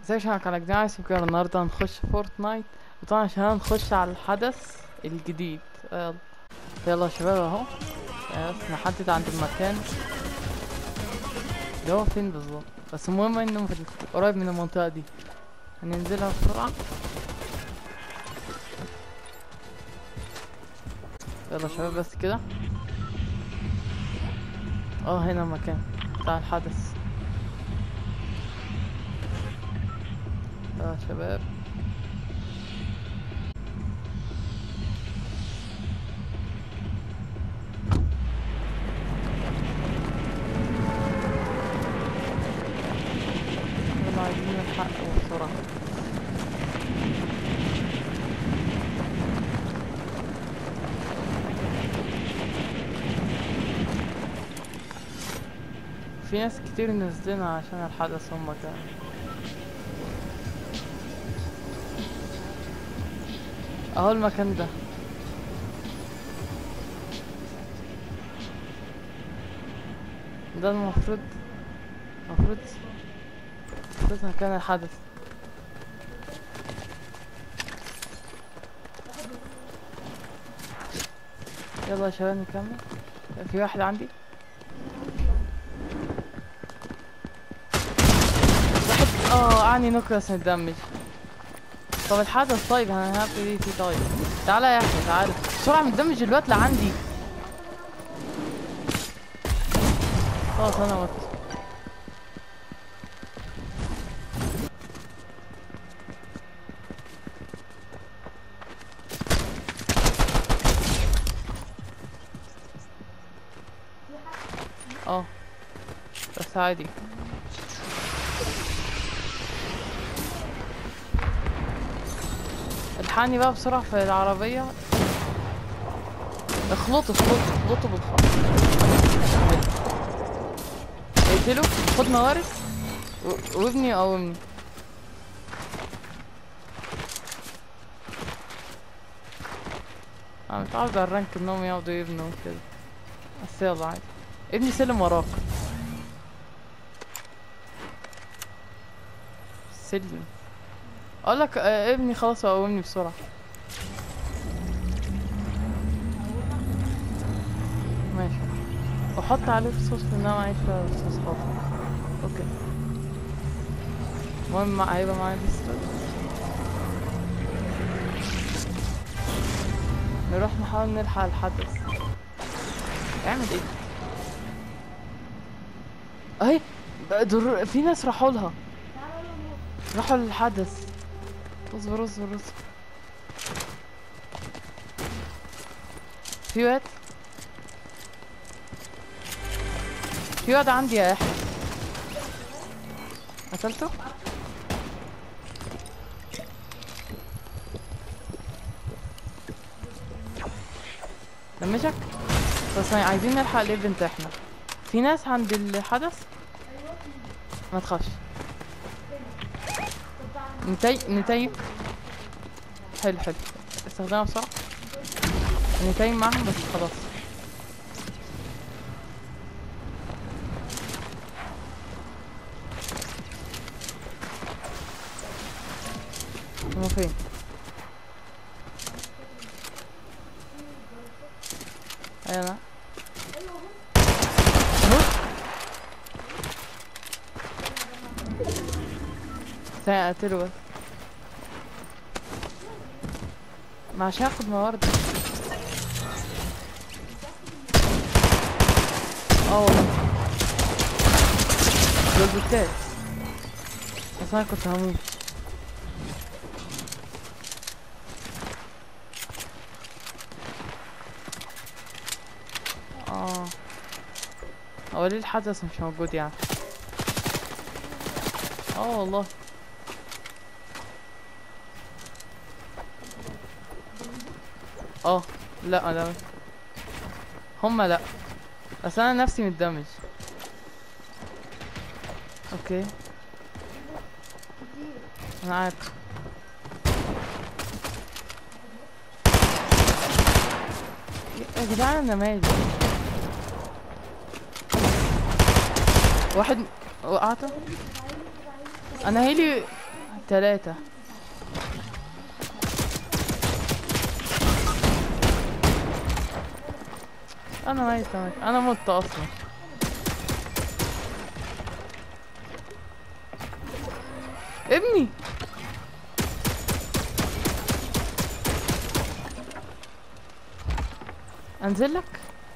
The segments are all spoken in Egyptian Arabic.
ازيك شباب على جديد عايز كده النهارده هنخش فورتنايت وطبعا عشان هنخش على الحدث الجديد يلا يلا يا شباب اهو بس نحدد عند المكان اللي هو فين بالظبط بس المهم انه في قريب من المنطقة دي هننزلها بسرعة يلا يا شباب بس كده اه هنا المكان بتاع الحدث يا شباب يلا عايزين نلحق بسرعة في ناس كتير نزلنا عشان الحدث هما كمان اهو المكان ده ده المفروض المفروض المفروض مكان الحدث يلا يا شباب نكمل في واحد عندي واحد اه عني نوكلاس متدمج طب الحدث طيب انا هبتدي فيه طيب تعالى يا احمد تعالى بسرعة متدمج الوقت اللي عندي خلاص انا مت اه بس عادي الحقني بقى بسرعة في العربية اخلطه اخلطه اخلطه بالخط اقتله خد موارد و- وابني قومني انا متعود على الرانك انهم ياخدوا يبنوا كده بس يلا عادي ابني سلم وراك سلم اقول لك آه، ابني خلاص وقومني بسرعه ماشي وحط عليه صوص لان انا معيش فيها صوص خالص اوكي المهم مع- هيبقى معايا بيستول نروح نحاول نلحق الحدث اعمل ايه اهي بقى دول في ناس راحوا لها راحوا للحدث اصبر اصبر اصبر في واد في واد عندي يا احمد قتلته دمجك بس عايزين نلحق الايفنت احنا في ناس عند الحدث ما تخافش نتي نتيم حلو حلو استخدمها بسرعة نتيم معاهم بس خلاص هما فين ايوه انا اهو ثانية اقتله بس مش هاخد موارد اه والله دول بوتات بس انا كنت هموت اه هو ليه الحدث مش موجود يعني اه والله اه لا لا هما لا بس انا نفسي متدمج اوكي انا عارف يا جدعان انا مالي واحد وقعته انا هيلي تلاتة انا ميت أنا ميت انا مت اصلا ابني انزل لك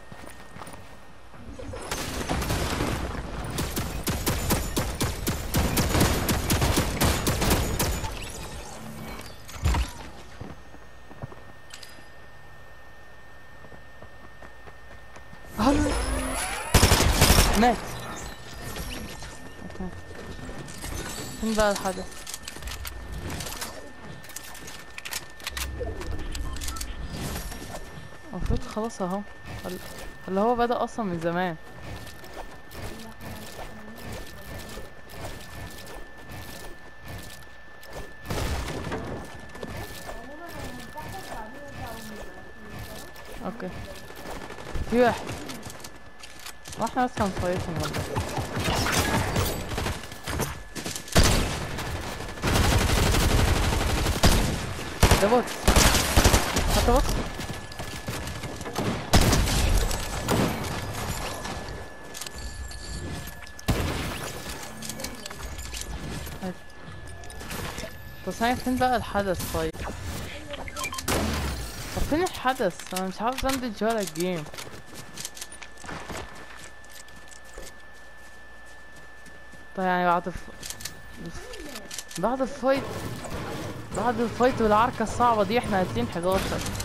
هلا مات مات. فين بقى الحدث المفروض خلاص اهو ال- اللي هو بدأ اصلا من زمان اوكي في واحد واحنا بس هنفايتهم ولا إيه؟ ده بوت حتى بوت طيب. بس انا فين بقى الحدث طيب طب فين الحدث انا مش عارف اندج ولا الجيم طيب يعني بعد ف... بعد الفايت بعد الفايت والعركة الصعبة دي احنا قاتلين 11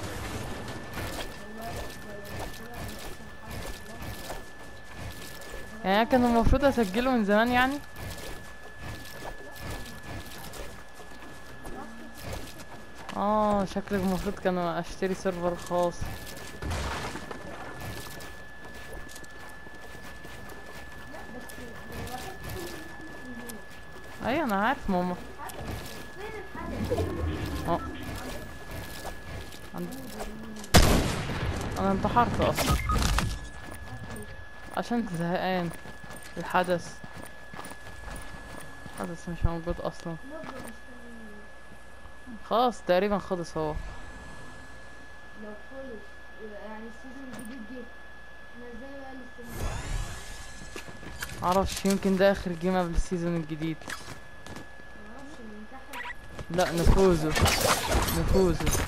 يعني أنا كان المفروض اسجله من زمان يعني اه شكلك المفروض كان اشتري سيرفر خاص ايوه انا عارف ماما اه عند- انا انتحرت اصلا عشان زهقان الحدث الحدث مش موجود اصلا خلاص تقريبا خلص هو لو خلص يبقى يعني السيزون الجديد جه احنا ازاي بقى لسه معرفش يمكن ده اخر جيم قبل السيزون الجديد معرفش ننتحر لا نفوزه نفوزه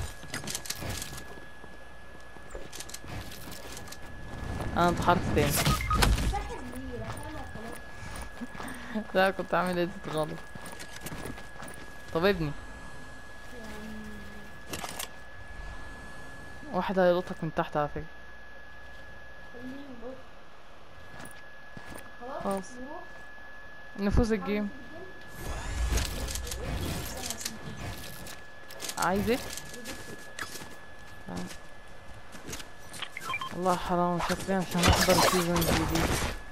انا انتحرت تاني ننتحر ليه رحمة خلاص لا كنت عامل اديت غلط طب ابني يعني واحد هيلقطك من تحت على فكرة خليني نبص خلاص خلاص. نروح نفوز الجيم عايز ايه آه. والله حرام شكلنا مش هنحضر السيزون الجديد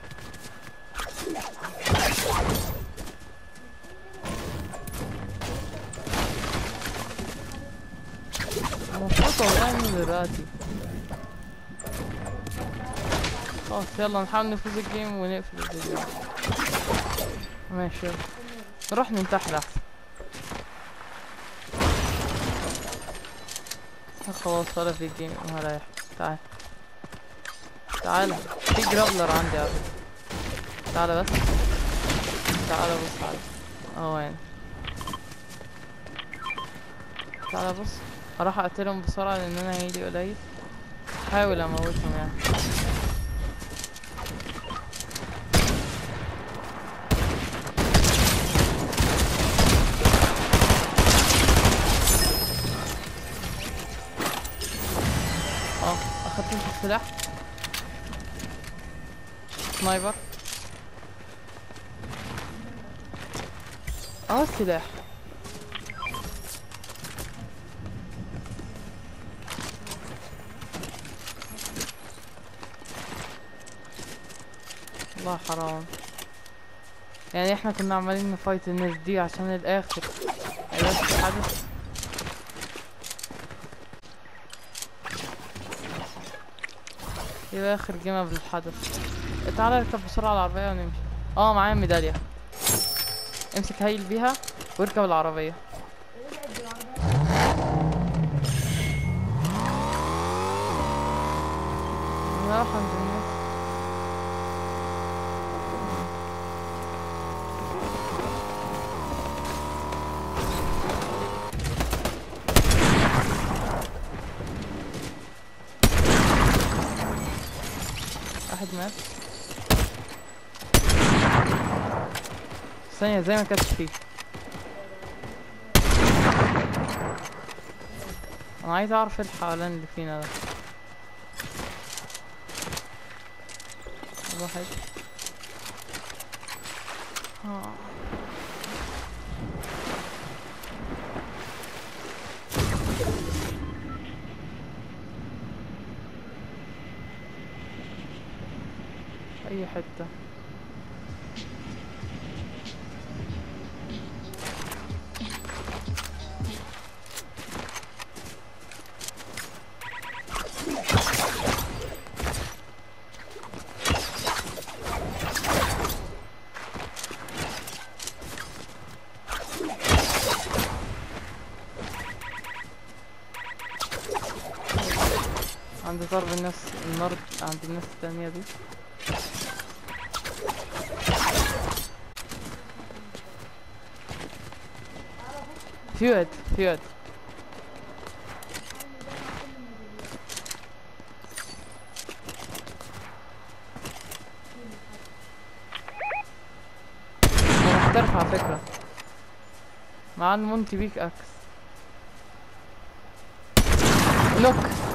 المفروض والله من دلوقتي خلاص يلا نحاول نفوز الجيم ونقفل الفيديو ماشي يلا نروح ننتحر احسن خلاص ولا في جيم ولا تعال تعال في جرابلر عندي على فكرة. تعال بس تعال بص تعال اهو يعني تعال بص هروح اقتلهم بسرعة لان انا هيلي قليل حاول اموتهم يعني اه اخدت انت السلاح سنايبر اه السلاح والله حرام يعني احنا كنا عمالين نفايت الناس دي عشان الاخر بس حدث يبقى اخر جيم قبل الحدث تعالى اركب بسرعة على العربية ونمشي اه معايا ميدالية امسك هيل بيها واركب العربية ابعد بالعربية لا الحمد لله واحد مات ثانية زي ما كانت فيه انا عايز اعرف ايه الحيوان اللي فينا ده واحد آه. اي حتة عند ضرب الناس النار عند الناس التانية دي في واد في واد هو محترف على فكرة معاه المونتي بيك اكس لوك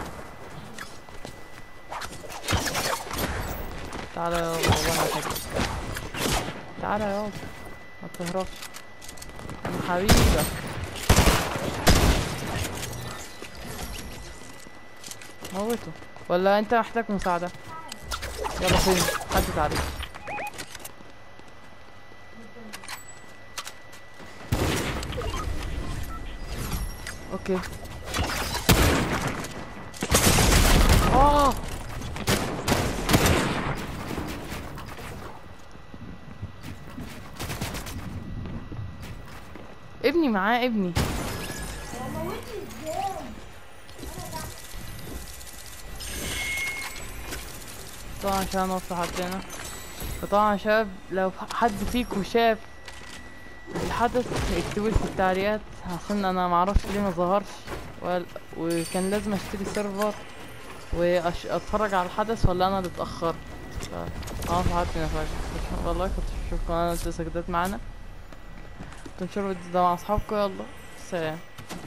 تعالى يا بابا وانا حاجة تعالى يا بابا ما تهربش انا حبيبك موته ولا انت محتاج مساعدة يلا فين حدد عليك اوكي اه ابني معاه ابني هو موتني ازاي طبعا عشان نوصل حدنا وطبعا يا شباب لو حد فيكم شاف الحدث اكتبوا لي في التعليقات عشان انا معرفش ليه ما ظهرش وال- وكان لازم اشتري سيرفر واتفرج على الحدث ولا انا اللي اتاخرت ف اه في حدنا فجأة والله كنت بشوف قناة التسجيلات معانا كنت نشوف الفيديو ده مع اصحابكم يلا سلام